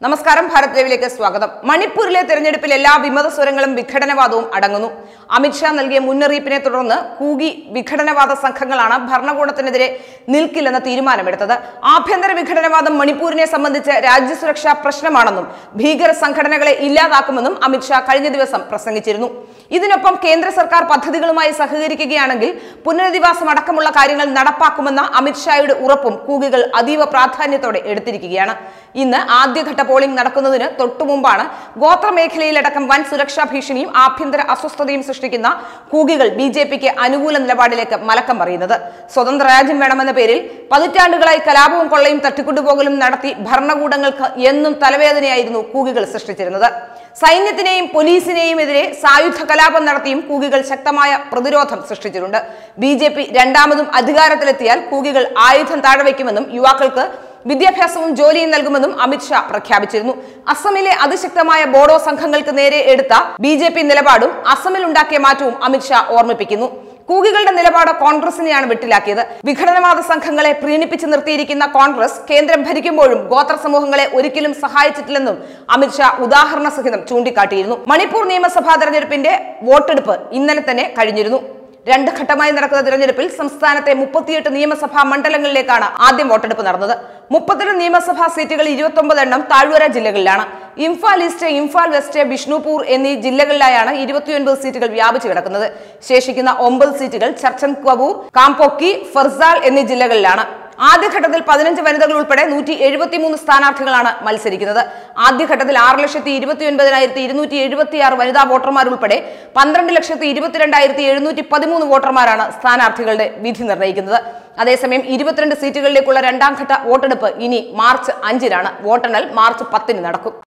നമസ്കാരം ഭാരത് ലൈവിലേക്ക് സ്വാഗതം മണിപ്പൂരിലെ തെരഞ്ഞെടുപ്പിൽ എല്ലാ വിമത സ്വരങ്ങളും വിഘടനവാദവും അടങ്ങുന്നു അമിത്ഷാ നൽകിയ മുന്നറിയിപ്പിനെ തുടർന്ന് കൂകി വിഘടനവാദ സംഘങ്ങളാണ് ഭരണകൂടത്തിനെതിരെ നിൽക്കില്ലെന്ന തീരുമാനമെടുത്തത് ആഭ്യന്തര വിഘടനവാദം മണിപ്പൂരിനെ സംബന്ധിച്ച് രാജ്യസുരക്ഷാ പ്രശ്നമാണെന്നും ഭീകര സംഘടനകളെ ഇല്ലാതാക്കുമെന്നും അമിത്ഷാ കഴിഞ്ഞ ദിവസം പ്രസംഗിച്ചിരുന്നു ഇതിനൊപ്പം കേന്ദ്ര സർക്കാർ പദ്ധതികളുമായി സഹകരിക്കുകയാണെങ്കിൽ പുനരധിവാസം അടക്കമുള്ള കാര്യങ്ങൾ നടപ്പാക്കുമെന്ന അമിത്ഷായുടെ ഉറപ്പും കൂകികൾ അതീവ പ്രാധാന്യത്തോടെ എടുത്തിരിക്കുകയാണ് ഇന്ന് ആദ്യഘട്ട പോളിംഗ് നടക്കുന്നതിന് തൊട്ടുമുമ്പാണ് ഗോത്രമേഖലയിലടക്കം വൻ സുരക്ഷാ ഭീഷണിയും ആഭ്യന്തര അസ്വസ്ഥതയും സൃഷ്ടിക്കുന്ന കൂകികൾ ബി ജെ പിക്ക് അനുകൂല നിലപാടിലേക്ക് മലക്കം പറയുന്നത് സ്വതന്ത്ര രാജ്യം വേണമെന്ന പേരിൽ പതിറ്റാണ്ടുകളായി കലാപവും കൊള്ളയും തട്ടിക്കൊണ്ടുപോകലും നടത്തി ഭരണകൂടങ്ങൾക്ക് എന്നും തലവേദനയായിരുന്നു കൂകികൾ സൃഷ്ടിച്ചിരുന്നത് സൈന്യത്തിനെയും പോലീസിനെയും എതിരെ സായുധ കലാപം നടത്തിയും കൂകികൾ ശക്തമായ പ്രതിരോധം സൃഷ്ടിച്ചിട്ടുണ്ട് ബി ജെ പി രണ്ടാമതും അധികാരത്തിലെത്തിയാൽ കൂകികൾ ആയുധം താഴെവെക്കുമെന്നും യുവാക്കൾക്ക് വിദ്യാഭ്യാസവും ജോലിയും നൽകുമെന്നും അമിത്ഷാ പ്രഖ്യാപിച്ചിരുന്നു അസമിലെ അതിശക്തമായ ബോഡോ സംഘങ്ങൾക്ക് നേരെ എടുത്ത ബി ജെ പി നിലപാടും അസമിൽ ഉണ്ടാക്കിയ മാറ്റവും അമിത്ഷാ ഓർമ്മിപ്പിക്കുന്നു കൂകികളുടെ നിലപാട് കോൺഗ്രസിനെയാണ് വെട്ടിലാക്കിയത് വിഘടനവാദ സംഘങ്ങളെ പ്രീണിപ്പിച്ച് നിർത്തിയിരിക്കുന്ന കോൺഗ്രസ് കേന്ദ്രം ഭരിക്കുമ്പോഴും ഗോത്ര സമൂഹങ്ങളെ ഒരിക്കലും സഹായിച്ചിട്ടില്ലെന്നും അമിത്ഷാ ഉദാഹരണ സഹിതം ചൂണ്ടിക്കാട്ടിയിരുന്നു മണിപ്പൂർ നിയമസഭാ തെരഞ്ഞെടുപ്പിന്റെ വോട്ടെടുപ്പ് ഇന്നലെ തന്നെ കഴിഞ്ഞിരുന്നു രണ്ട് ഘട്ടമായി നടക്കുന്ന തിരഞ്ഞെടുപ്പിൽ സംസ്ഥാനത്തെ മുപ്പത്തിയെട്ട് നിയമസഭാ മണ്ഡലങ്ങളിലേക്കാണ് ആദ്യം വോട്ടെടുപ്പ് നടന്നത് മുപ്പത്തിരണ്ട് നിയമസഭാ സീറ്റുകൾ ഇരുപത്തൊമ്പത് എണ്ണം താഴ്വര ജില്ലകളിലാണ് ഇംഫാൽ ഈസ്റ്റ് ഇംഫാൽ വെസ്റ്റ് ബിഷ്ണുപൂർ എന്നീ ജില്ലകളിലായാണ് ഇരുപത്തിയൊൻപത് സീറ്റുകൾ വ്യാപിച്ചു കിടക്കുന്നത് ശേഷിക്കുന്ന ഒമ്പത് സീറ്റുകൾ ചർച്ചൻ കവൂർ കാംപോക്കി ഫർസാൽ എന്നീ ജില്ലകളിലാണ് ആദ്യഘട്ടത്തിൽ പതിനഞ്ച് വനിതകൾ ഉൾപ്പെടെ നൂറ്റി എഴുപത്തിമൂന്ന് സ്ഥാനാർത്ഥികളാണ് മത്സരിക്കുന്നത് ആദ്യഘട്ടത്തിൽ ആറ് ലക്ഷത്തി ഇരുപത്തി ഒൻപതിനായിരത്തി ഇരുന്നൂറ്റി എഴുപത്തി ആറ് വനിതാ വോട്ടർമാർ ഉൾപ്പെടെ പന്ത്രണ്ട് ലക്ഷത്തി ഇരുപത്തിരണ്ടായിരത്തി എഴുന്നൂറ്റി പതിമൂന്ന് വോട്ടർമാരാണ് സ്ഥാനാർത്ഥികളുടെ വിധി നിർണ്ണയിക്കുന്നത് അതേസമയം ഇരുപത്തിരണ്ട് സീറ്റുകളിലേക്കുള്ള രണ്ടാം ഘട്ട വോട്ടെടുപ്പ് ഇനി മാർച്ച് അഞ്ചിനാണ് വോട്ടെണ്ണൽ മാർച്ച് പത്തിന് നടക്കും